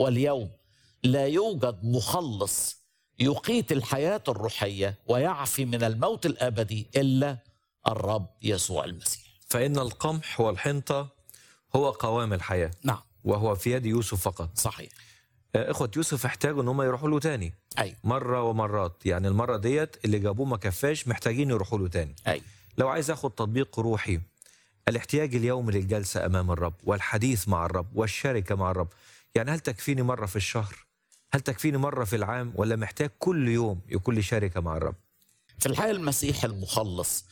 واليوم لا يوجد مخلص يقيت الحياة الروحية ويعفي من الموت الأبدي إلا الرب يسوع المسيح فإن القمح والحنطة هو قوام الحياة نعم وهو في يد يوسف فقط صحيح آه، إخوة يوسف احتاجوا إن هم يروحوا له تاني أي مرة ومرات يعني المرة ديت اللي جابوه ما كفاش محتاجين يروحوا له تاني أي لو عايز اخد تطبيق روحي الاحتياج اليومي للجلسة أمام الرب والحديث مع الرب والشركة مع الرب يعني هل تكفيني مرة في الشهر هل تكفيني مرة في العام ولا محتاج كل يوم يكون لي شركة مع الرب في الحقيقة المسيح المخلص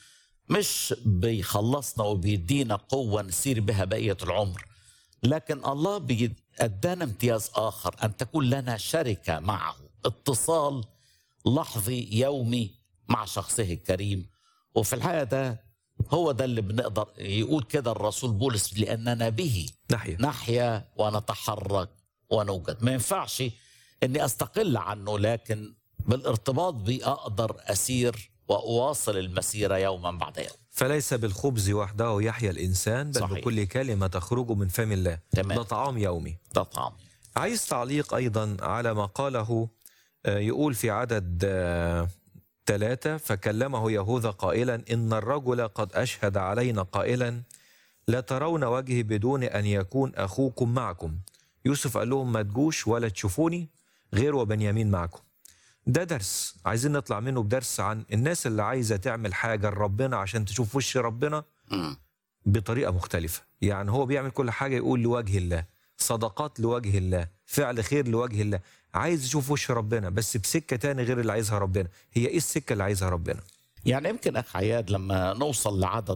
مش بيخلصنا وبيدينا قوة نسير بها بقية العمر لكن الله بيدانا امتياز آخر أن تكون لنا شركة معه اتصال لحظي يومي مع شخصه الكريم وفي الحقيقة ده هو ده اللي بنقدر يقول كده الرسول بولس لأننا به ناحية نحيا ونتحرك ونوجد ما ينفعش اني استقل عنه لكن بالارتباط بيه اقدر اسير واواصل المسيره يوما بعد يوم فليس بالخبز وحده يحيا الإنسان بل صحيح. بكل كلمة تخرج من فم الله تمام. ده طعام يومي ده طعم عايز تعليق أيضا على ما قاله آه، يقول في عدد آه، ثلاثة فكلمه يهوذا قائلا إن الرجل قد أشهد علينا قائلا لا ترون وجهي بدون أن يكون أخوكم معكم يوسف قال لهم ما تجوش ولا تشوفوني غير وبنيامين معكم ده درس عايزين نطلع منه بدرس عن الناس اللي عايزة تعمل حاجة لربنا عشان تشوف وش ربنا مم. بطريقة مختلفة يعني هو بيعمل كل حاجة يقول لوجه الله صدقات لوجه الله فعل خير لوجه الله عايز يشوف وش ربنا بس بسكة تاني غير اللي عايزها ربنا هي ايه السكة اللي عايزها ربنا يعني يمكن اخ عياد لما نوصل لعدد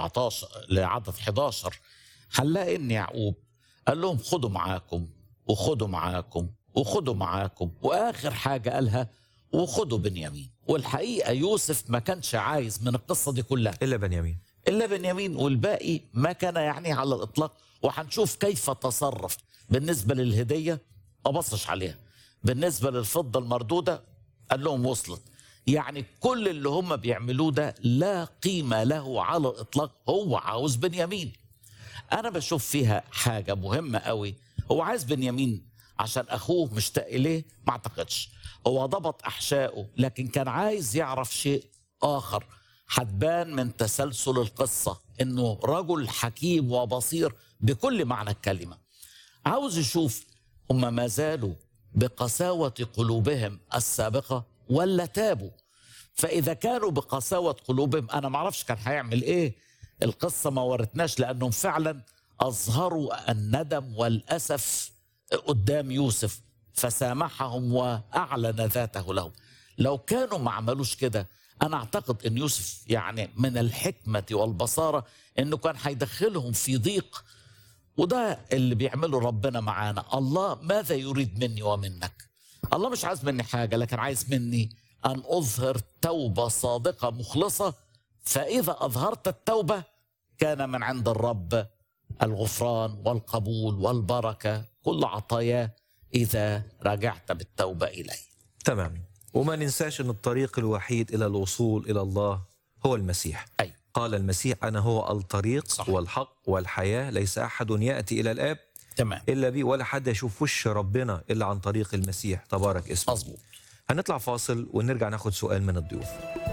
14 لعدد 11 هنلاقي ان يعقوب قال لهم خدوا معاكم وخدوا معاكم وخدوا معاكم واخر حاجه قالها وخدوا بنيامين والحقيقه يوسف ما كانش عايز من القصه دي كلها إلا بنيامين الا بنيامين والباقي ما كان يعني على الاطلاق وهنشوف كيف تصرف بالنسبه للهديه ما بصش عليها بالنسبه للفضه المردوده قال لهم وصلت يعني كل اللي هم بيعملوه ده لا قيمه له على الاطلاق هو عاوز بنيامين انا بشوف فيها حاجه مهمه قوي هو عايز بنيامين عشان اخوه مشتاق اليه ما اعتقدش هو ضبط احشائه لكن كان عايز يعرف شيء اخر هتبان من تسلسل القصه انه رجل حكيم وبصير بكل معنى الكلمه عاوز يشوف هم ما زالوا بقساوه قلوبهم السابقه ولا تابوا فاذا كانوا بقساوه قلوبهم انا ما اعرفش كان هيعمل ايه القصه ما ورتناش لانهم فعلا اظهروا الندم والاسف قدام يوسف فسامحهم واعلن ذاته لهم لو كانوا ما عملوش كده انا اعتقد ان يوسف يعني من الحكمه والبصاره انه كان هيدخلهم في ضيق وده اللي بيعمله ربنا معانا الله ماذا يريد مني ومنك الله مش عايز مني حاجة لكن عايز مني أن أظهر توبة صادقة مخلصة فإذا أظهرت التوبة كان من عند الرب الغفران والقبول والبركة كل عطاياه إذا رجعت بالتوبة إليه تمام وما ننساش ان الطريق الوحيد الى الوصول الى الله هو المسيح أي قال المسيح انا هو الطريق صحيح. والحق والحياه ليس احد ياتي الى الاب تمام الا بي ولا حد يشوف وش ربنا الا عن طريق المسيح تبارك اسمه مظبوط هنطلع فاصل ونرجع ناخد سؤال من الضيوف